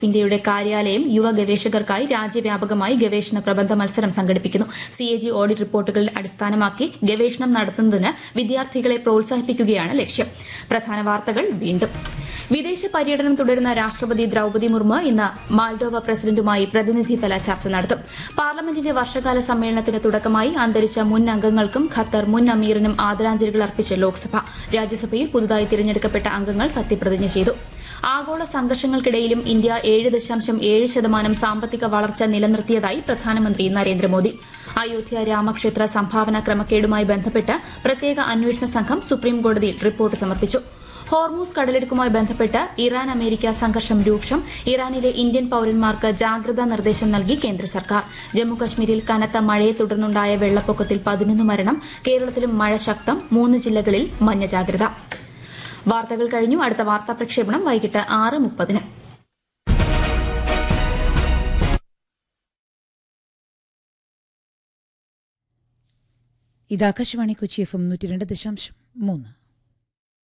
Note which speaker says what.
Speaker 1: ഇന്ത്യയുടെ കാര്യാലയം യുവ ഗവേഷകർക്കായി രാജ്യവ്യാപകമായി ഗവേഷണ പ്രബന്ധ മത്സരം സംഘടിപ്പിക്കുന്നു സി എ ജി ഓഡിറ്റ് റിപ്പോർട്ടുകൾ അടിസ്ഥാനമാക്കി ഗവേഷണം നടത്തുന്നതിന് വിദ്യാർത്ഥികളെ പ്രോത്സാഹിപ്പിക്കുകയാണ് ലക്ഷ്യം പ്രധാന വാർത്തകൾ വീണ്ടും വിദേശ പര്യടനം തുടരുന്ന രാഷ്ട്രപതി ദ്രൌപതി മുർമു ഇന്ന് മാൾഡോവ പ്രസിഡന്റുമായി പ്രതിനിധിതല ചർച്ച നടത്തും പാർലമെന്റിന്റെ വർഷകാല സമ്മേളനത്തിന് തുടക്കമായി അന്തരിച്ച മുൻ അംഗങ്ങൾക്കും ഖത്തർ മുൻ അമീറിനും ആദരാഞ്ജലികൾ അർപ്പിച്ച് ലോക്സഭ രാജ്യസഭയിൽ പുതുതായി തിരഞ്ഞെടുക്കപ്പെട്ട അംഗങ്ങൾ സത്യപ്രതിജ്ഞ ചെയ്തു ആഗോള സംഘർഷങ്ങൾക്കിടയിലും ഇന്ത്യ ഏഴ് ദശാംശം ഏഴ് ശതമാനം സാമ്പത്തിക വളർച്ച നിലനിർത്തിയതായി പ്രധാനമന്ത്രി നരേന്ദ്രമോദി അയോധ്യ രാമക്ഷേത്ര സംഭാവന ക്രമക്കേടുമായി ബന്ധപ്പെട്ട് പ്രത്യേക അന്വേഷണ സംഘം സുപ്രീംകോടതിയിൽ റിപ്പോർട്ട് സമർപ്പിച്ചു ഹോർമൂസ് കടലെടുക്കുമായി ബന്ധപ്പെട്ട് ഇറാൻ അമേരിക്ക സംഘർഷം രൂക്ഷം ഇറാനിലെ ഇന്ത്യൻ പൌരന്മാർക്ക് ജാഗ്രതാ നിർദ്ദേശം നൽകി കേന്ദ്ര സർക്കാർ ജമ്മുകശ്മീരിൽ കനത്ത മഴയെ തുടർന്നുണ്ടായ വെള്ളപ്പൊക്കത്തിൽ പതിനൊന്ന് മരണം കേരളത്തിലും മഴ ശക്തം മൂന്ന് ജില്ലകളിൽ മഞ്ഞ ജാഗ്രത വാർത്തകൾ കഴിഞ്ഞു അടുത്ത വാർത്താ പ്രക്ഷേപണം വൈകിട്ട് ആറ് മുപ്പതിന്
Speaker 2: ഇത് ആകാശവാണി കൊച്ചി എഫ് എം നൂറ്റി രണ്ട് ദശാംശം മൂന്ന്